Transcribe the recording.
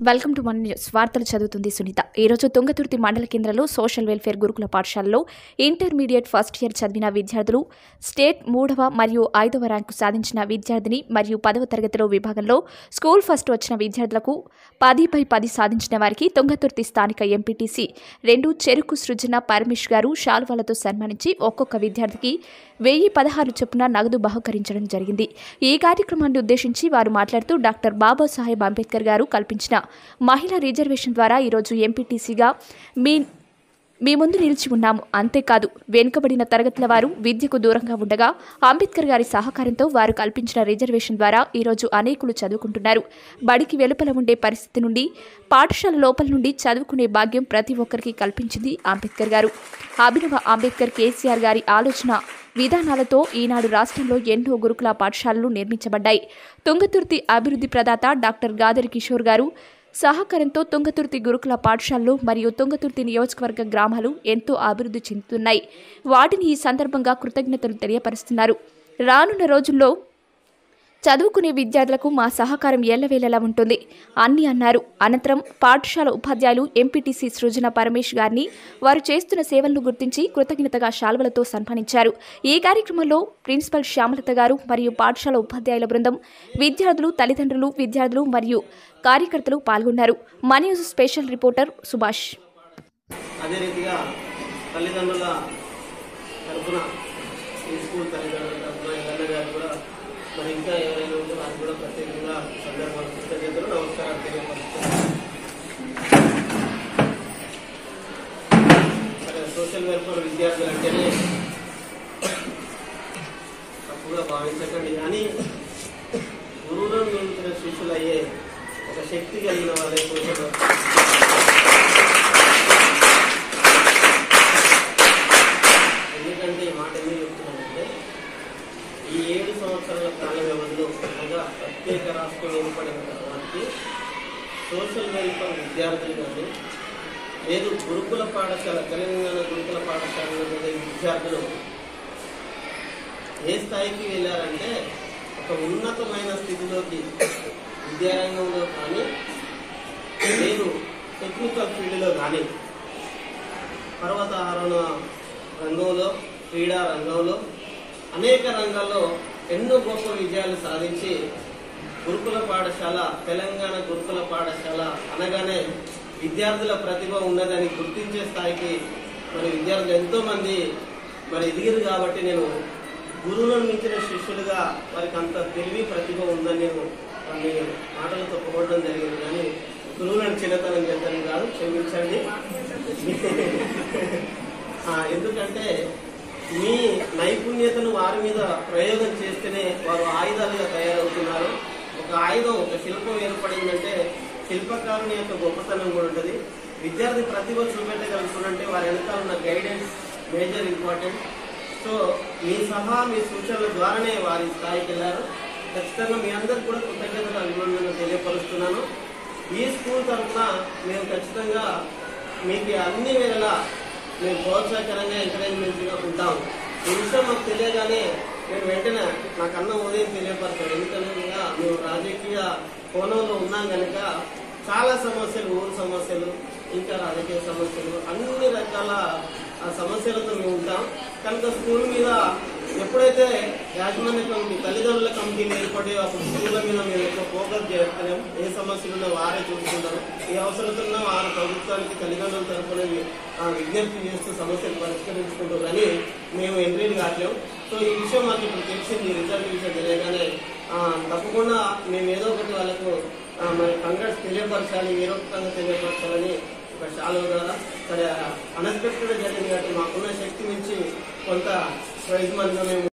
welcome to మన news వార్తలు చదువుతుంది సునీత ఈరోజు తుంగతుర్తి మండల కేంద్రంలో సోషల్ వెల్ఫేర్ గురుకుల పాఠశాలలో ఇంటర్మీడియట్ ఫస్ట్ ఇయర్ చదివిన విద్యార్థులు స్టేట్ మూడవ మరియు ఐదవ ర్యాంకు సాధించిన విద్యార్థిని మరియు పదవ తరగతిలో విభాగంలో స్కూల్ ఫస్ట్ వచ్చిన విద్యార్థులకు పది బై పది సాధించిన వారికి తుంగతుర్తి స్థానిక ఎంపీటీసీ రెండు చెరుకు సృజన పరమేష్ గారు శాల్వాలతో సన్మానించి ఒక్కొక్క విద్యార్థికి వెయ్యి పదహారు చొప్పున నగదు బహుకరించడం జరిగింది ఈ కార్యక్రమాన్ని ఉద్దేశించి వారు మాట్లాడుతూ డాక్టర్ బాబాసాహెబ్ అంబేద్కర్ గారు కల్పించిన మహిళా రిజర్వేషన్ ద్వారా ఈరోజు ఎంపీటీసీగా మీ మీ ముందు నిలిచి ఉన్నాము అంతేకాదు వెనుకబడిన తరగతుల వారు విద్యకు దూరంగా ఉండగా అంబేద్కర్ గారి సహకారంతో వారు కల్పించిన రిజర్వేషన్ ద్వారా ఈరోజు అనేకులు చదువుకుంటున్నారు బడికి వెలుపల ఉండే పరిస్థితి నుండి పాఠశాల లోపల నుండి చదువుకునే భాగ్యం ప్రతి ఒక్కరికి కల్పించింది అంబేద్కర్ గారు అభినవ అంబేద్కర్ కేసీఆర్ గారి ఆలోచన విధానాలతో ఈనాడు రాష్ట్రంలో ఎన్నో గురుకుల పాఠశాలలు నిర్మించబడ్డాయి తుంగతుర్తి అభివృద్ధి ప్రదాత డాక్టర్ గాదరి కిషోర్ గారు సహకారంతో తుంగతుర్తి గురుకుల పాఠశాలలు మరియు తుంగతుర్తి నియోజకవర్గ గ్రామాలు ఎంతో అభివృద్ధి చెందుతున్నాయి వాటిని ఈ సందర్భంగా కృతజ్ఞతలు తెలియపరుస్తున్నారు రానున్న రోజుల్లో చదువుకునే విద్యార్థులకు మా సహకారం ఎల్లవేళలా ఉంటుంది అన్ని అన్నారు అనంతరం పాఠశాల ఉపాధ్యాయులు ఎంపీటీసీ సృజన పరమేష్ గారిని వారు చేస్తున్న సేవలను గుర్తించి కృతజ్ఞతగా శాల్వలతో సన్మానించారు ఈ కార్యక్రమంలో ప్రిన్సిపల్ శ్యామలత గారు మరియు పాఠశాల ఉపాధ్యాయుల బృందం విద్యార్థులు తల్లిదండ్రులు విద్యార్థులు మరియు కార్యకర్తలు పాల్గొన్నారు మన న్యూస్ స్పెషల్ రిపోర్టర్ సుభాష్ అదే రీతిగా తల్లిదండ్రుల తరఫున ఈ స్కూల్ తల్లిదండ్రుల తరఫున ఎల్లన్న గారు కూడా మరి ఇంకా ఎవరైనా ఉంటే వారికి కూడా ప్రత్యేకంగా సందర్భాలు కృతజ్ఞతలు నమస్కారాలు తెలియపరుస్తున్నాను సరే సోషల్ వెల్ఫేర్ విద్యార్థులు అంటేనే తప్పుగా భావించకండి కానీ గురువులను నియమించిన శిష్యులు అయ్యే ఒక శక్తి కలిగిన వాళ్ళే సోషల్ వెల్ఫేర్ ఎందుకంటే ఈ మాట ఎందుకు చెప్తున్నానంటే ఈ ఏడు సంవత్సరాల కాల వ్యవధిలో అనగా ప్రత్యేక రాష్ట్రం ఏర్పడిన తర్వాత సోషల్ వెల్ఫేర్ విద్యార్థులు కానీ లేదు గురుకుల పాఠశాల తెలంగాణ గురుకుల పాఠశాలలో ఉండే విద్యార్థులు ఏ స్థాయికి వెళ్ళారంటే ఒక ఉన్నతమైన స్థితిలోకి విద్యారంగంలో కానీ లేదు టెక్నికల్ ఫీల్డ్లో కానీ పర్వతారోహణ రంగంలో క్రీడా రంగంలో అనేక రంగాల్లో ఎన్నో గొప్ప విజయాలు సాధించి గురుకుల పాఠశాల తెలంగాణ గురుకుల పాఠశాల అనగానే విద్యార్థుల ప్రతిభ ఉన్నదని గుర్తించే స్థాయికి మరి విద్యార్థులు ఎంతో మంది మరి ఎదిగిరు కాబట్టి నేను గురువులను మించిన శిష్యులుగా వారికి అంత తెలివి ప్రతిభ ఉందని నేను కొన్ని మాటలతో పొగడడం జరిగింది కానీ గురువులను చిన్నతనం చేద్దాం కాదు క్షమించండి ఆ, ఎందుకంటే మీ నైపుణ్యతను వారి మీద ప్రయోగం చేస్తేనే వారు ఆయుధాలుగా తయారవుతున్నారు ఒక ఆయుధం ఒక శిల్పం ఏర్పడిందంటే శిల్పకారుని యొక్క గొప్పతనం కూడా ఉంటుంది విద్యార్థి ప్రతిభ చూపెట్టగలుగుతుందంటే వారి వెనకాల ఉన్న గైడెన్స్ మేజర్ ఇంపార్టెంట్ సో మీ సహా మీ సూచనల ద్వారానే వారి స్థాయికి వెళ్ళారు ఖచ్చితంగా మీ అందరికి కూడా కృతజ్ఞతలు అభినందనలు తెలియపరుస్తున్నాను ఈ స్కూల్ తరఫున మేము ఖచ్చితంగా మీకు అన్ని వేళలా మేము ప్రోత్సాహకరంగా ఎంకరేజ్మెంట్గా ఉంటాం ఈ విషయం మాకు తెలియగానే నేను వెంటనే నాకు అన్న ఉదయం తెలియపడతాను ఎందుకంటే మేము రాజకీయ కోణంలో ఉన్నాం కనుక చాలా సమస్యలు ఊరు సమస్యలు ఇంకా రాజకీయ సమస్యలు అన్ని రకాల ఆ సమస్యలతో మేము ఉంటాం కనుక స్కూల్ మీద ఎప్పుడైతే యాజమాన్య కమిటీ తల్లిదండ్రుల కమిటీలు ఏర్పడి అప్పుడు స్కూళ్ళ మీద మేము ఎక్కువ ఫోకస్ చేస్తలేం ఏ సమస్యలు ఉన్నా వారే చూసుకుంటారు ఏ అవసరం ఉన్నా వారు ప్రభుత్వానికి తల్లిదండ్రుల తరఫున ఆ, విజ్ఞప్తి చేస్తూ సమస్యలు పరిష్కరించుకుంటారు కానీ మేము ఎంట్రీలు కావట్లేం సో ఈ విషయం మాకు ఇప్పుడు తెలిసింది రిజల్ట్ విషయం తెలియగానే ఆ, తప్పకుండా మేము ఏదో ఒకటి వాళ్ళకు ఆ, మరి కంగ్రెస్ తెలియపరచాలి వీరోక్తంగా తెలియపరచాలని ఒక శాలువ ద్వారా సరే అన్ఎక్స్పెక్టెడ్ జరిగింది కాబట్టి మాకున్న శక్తి నుంచి కొంత ప్రైజ్ మనీగా మేము